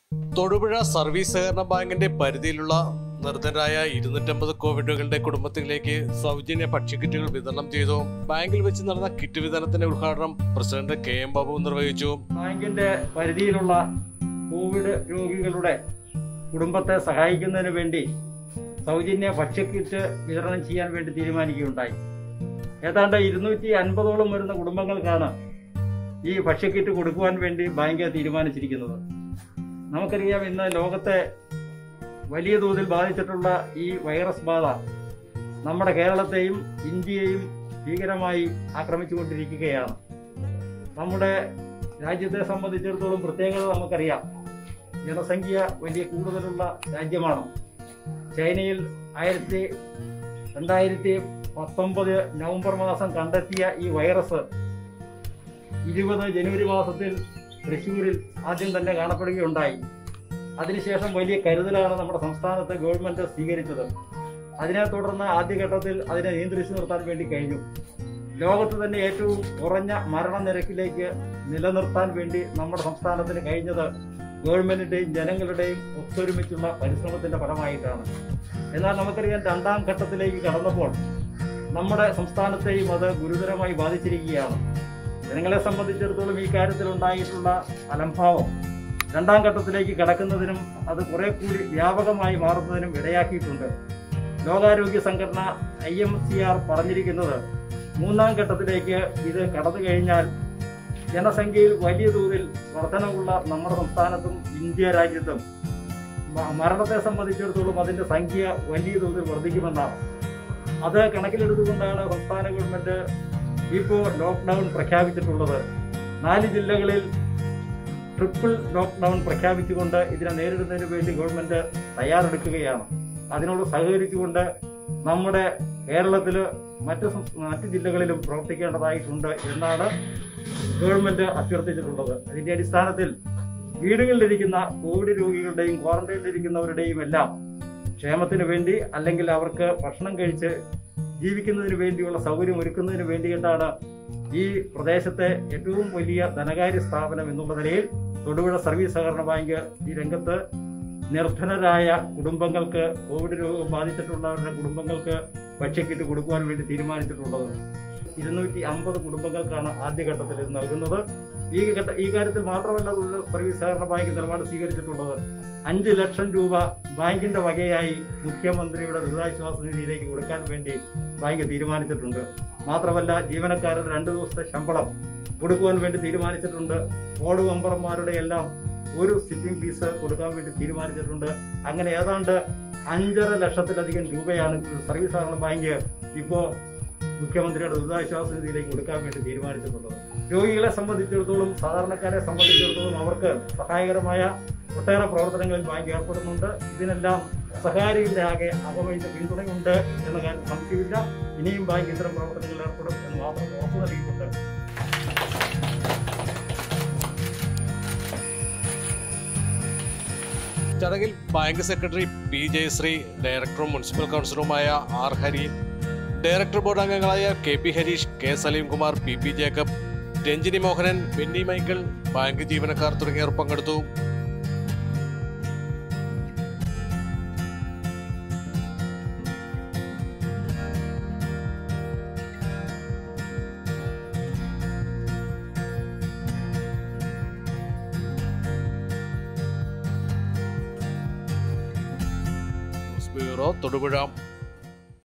Thodupuzha service സഹകരണ ബാങ്കിന്റെ പരിധിയിലുള്ള നിർധനരായ ഇരുന്നൂറ്റമ്പത് കോവിഡുകളുടെ കുടുംബത്തിലേക്ക് സൗജന്യ ഭക്ഷ്യക്കിറ്റുകൾ വിതരണം ചെയ്തു ബാങ്കിൽ വെച്ച് നടന്ന കിറ്റ് വിതരണത്തിന്റെ ഉദ്ഘാടനം പ്രസിഡന്റ് കെ എം ബാബു നിർവഹിച്ചു ബാങ്കിന്റെ പരിധിയിലുള്ള കോവിഡ് രോഗികളുടെ കുടുംബത്തെ സഹായിക്കുന്നതിന് വേണ്ടി സൗജന്യ ഭക്ഷ്യക്കിറ്റ് വിതരണം ചെയ്യാൻ വേണ്ടി തീരുമാനിക്കുകയുണ്ടായി ഏതാണ്ട് ഇരുന്നൂറ്റി അൻപതോളം വരുന്ന കുടുംബങ്ങൾക്കാണ് ഈ ഭക്ഷ്യക്കിറ്റ് കൊടുക്കുവാൻ വേണ്ടി ബാങ്ക് തീരുമാനിച്ചിരിക്കുന്നത് നമുക്കറിയാം ഇന്ന് ലോകത്തെ വലിയ തോതിൽ ബാധിച്ചിട്ടുള്ള ഈ വൈറസ് ബാധ നമ്മുടെ കേരളത്തെയും ഇന്ത്യയെയും ഭീകരമായി ആക്രമിച്ചുകൊണ്ടിരിക്കുകയാണ് നമ്മുടെ രാജ്യത്തെ സംബന്ധിച്ചിടത്തോളം പ്രത്യേകത നമുക്കറിയാം ജനസംഖ്യ വലിയ കൂടുതലുള്ള രാജ്യമാണ് ചൈനയിൽ ആയിരത്തി രണ്ടായിരത്തി പത്തൊമ്പത് നവംബർ മാസം കണ്ടെത്തിയ ഈ വൈറസ് ഇരുപത് ജനുവരി മാസത്തിൽ തൃശ്ശൂരിൽ ആദ്യം തന്നെ കാണപ്പെടുകയുണ്ടായി അതിനുശേഷം വലിയ കരുതലാണ് നമ്മുടെ സംസ്ഥാനത്ത് ഗവൺമെന്റ് സ്വീകരിച്ചത് അതിനെ തുടർന്ന് ആദ്യഘട്ടത്തിൽ അതിനെ നിയന്ത്രിച്ചു നിർത്താൻ വേണ്ടി കഴിഞ്ഞു ലോകത്ത് തന്നെ ഏറ്റവും കുറഞ്ഞ മരണനിരക്കിലേക്ക് നിലനിർത്താൻ വേണ്ടി നമ്മുടെ സംസ്ഥാനത്തിന് കഴിഞ്ഞത് ഗവൺമെന്റിന്റെയും ജനങ്ങളുടെയും ഒത്തൊരുമിച്ചുള്ള പരിശ്രമത്തിന്റെ ഫലമായിട്ടാണ് എന്നാൽ നമുക്കറിയാം രണ്ടാം ഘട്ടത്തിലേക്ക് കടന്നപ്പോൾ നമ്മുടെ സംസ്ഥാനത്തെയും അത് ഗുരുതരമായി ബാധിച്ചിരിക്കുകയാണ് ജനങ്ങളെ സംബന്ധിച്ചിടത്തോളം ഈ കാര്യത്തിൽ ഉണ്ടായിട്ടുള്ള അലംഭാവം രണ്ടാം ഘട്ടത്തിലേക്ക് കടക്കുന്നതിനും അത് കുറെ കൂടി വ്യാപകമായി മാറുന്നതിനും ഇടയാക്കിയിട്ടുണ്ട് ലോകാരോഗ്യ സംഘടന ഐ എം സി ആർ പറഞ്ഞിരിക്കുന്നത് മൂന്നാം ഘട്ടത്തിലേക്ക് ഇത് കടന്നു കഴിഞ്ഞാൽ ജനസംഖ്യയിൽ വലിയ തോതിൽ വർധനവുള്ള നമ്മുടെ സംസ്ഥാനത്തും ഇന്ത്യ രാജ്യത്തും മ- മരണത്തെ സംബന്ധിച്ചിടത്തോളം അതിന്റെ സംഖ്യ വലിയ തോതിൽ വർദ്ധിക്കുമെന്നാണ് അത് കണക്കിലെടുത്തുകൊണ്ടാണ് സംസ്ഥാന ഗവൺമെന്റ് ഇപ്പോൾ ലോക്ക്ഡൌൺ പ്രഖ്യാപിച്ചിട്ടുള്ളത് നാല് ജില്ലകളിൽ ട്രിപ്പിൾ ലോക്ക്ഡൌൺ പ്രഖ്യാപിച്ചുകൊണ്ട് ഇതിനെ നേരിടുന്നതിന് വേണ്ടി ഗവൺമെന്റ് തയ്യാറെടുക്കുകയാണ് അതിനോട് സഹകരിച്ചുകൊണ്ട് നമ്മുടെ കേരളത്തില് മറ്റ് സംസ്- മറ്റ് ജില്ലകളിലും പ്രവർത്തിക്കേണ്ടതായിട്ടുണ്ട് എന്നാണ് ഗവൺമെന്റ് അഭ്യർത്ഥിച്ചിട്ടുള്ളത് അതിന്റെ അടിസ്ഥാനത്തിൽ വീടുകളിലിരിക്കുന്ന കോവിഡ് രോഗികളുടെയും ക്വാറന്റൈനിലിരിക്കുന്നവരുടെയും എല്ലാം ക്ഷേമത്തിന് വേണ്ടി അല്ലെങ്കിൽ അവർക്ക് ഭക്ഷണം കഴിച്ച് ജീവിക്കുന്നതിന് വേണ്ടിയുള്ള സൗകര്യം ഒരുക്കുന്നതിന് വേണ്ടിയിട്ടാണ് ഈ പ്രദേശത്തെ ഏറ്റവും വലിയ ധനകാര്യ സ്ഥാപനം എന്നുള്ള നിലയിൽ തൊടുപുഴ സർവീസ് സഹകരണ ബാങ്ക് ഈ രംഗത്ത് നിർധനരായ കുടുംബങ്ങൾക്ക് കോവിഡ് രോഗം ബാധിച്ചിട്ടുള്ളവരുടെ കുടുംബങ്ങൾക്ക് ഭക്ഷ്യക്കിറ്റ് കൊടുക്കുവാൻ വേണ്ടി തീരുമാനിച്ചിട്ടുള്ളത് ഇരുന്നൂറ്റി അമ്പത് കുടുംബങ്ങൾക്കാണ് ആദ്യഘട്ടത്തിൽ ഇത് നൽകുന്നത് ഈ ഘട്ട ഈ കാര്യത്തിൽ മാത്രമല്ല തൊഴിൽ സർവീസ് സഹകരണ ബാങ്ക് നിലപാട് സ്വീകരിച്ചിട്ടുള്ളത് അഞ്ച് ലക്ഷം രൂപ ബാങ്കിന്റെ വകയായി മുഖ്യമന്ത്രിയുടെ ദുരിതാശ്വാസ നിധിയിലേക്ക് കൊടുക്കാൻ വേണ്ടി ബാങ്ക് തീരുമാനിച്ചിട്ടുണ്ട് മാത്രമല്ല ജീവനക്കാരുടെ രണ്ട് ദിവസത്തെ ശമ്പളം കൊടുക്കുവാൻ വേണ്ടി തീരുമാനിച്ചിട്ടുണ്ട് ബോർഡ് മെമ്പർമാരുടെ എല്ലാം ഒരു സിറ്റിംഗ് ഫീസ് കൊടുക്കാൻ വേണ്ടി തീരുമാനിച്ചിട്ടുണ്ട് അങ്ങനെ ഏതാണ്ട് അഞ്ചര ലക്ഷത്തിലധികം രൂപയാണ് സർവീസ് സഹകരണ ബാങ്ക് ഇപ്പോ മുഖ്യമന്ത്രിയുടെ ദുരിതാശ്വാസ നിധിയിലേക്ക് കൊടുക്കാൻ വേണ്ടി തീരുമാനിച്ചിട്ടുള്ളത് രോഗികളെ സംബന്ധിച്ചിടത്തോളം സാധാരണക്കാരെ സംബന്ധിച്ചിടത്തോളം അവർക്ക് സഹായകരമായ ഒട്ടേറെ പ്രവർത്തനങ്ങളിൽ ബാങ്ക് ഏർപ്പെടുന്നുണ്ട് ഇതിനെല്ലാം സഹകാരികളുടെ ആകെ അകമഴിച്ച പിന്തുണയുണ്ട് എന്ന കാര്യം സംശയമില്ല ഇനിയും ബാങ്ക് ഇത്തരം പ്രവർത്തനങ്ങളിൽ ഏർപ്പെടും എന്ന് മാത്രം ഉറപ്പു നൽകിയിട്ടുണ്ട് ചടങ്ങിൽ ബാങ്ക് സെക്രട്ടറി പി ജയശ്രീ ഡയറക്ടറും മുനിസിപ്പൽ കൗൺസിലറുമായ ആർ ഹരി ഡയറക്ടർ ബോർഡ് അംഗങ്ങളായ K P Harish K Salimkumar P P Jacob Ranjini Mohanan Benny Michael bank ജീവനക്കാർ തുടങ്ങിയവർ പങ്കെടുത്തു ന്യൂസ് ബ്യൂറോ തൊടുപുഴ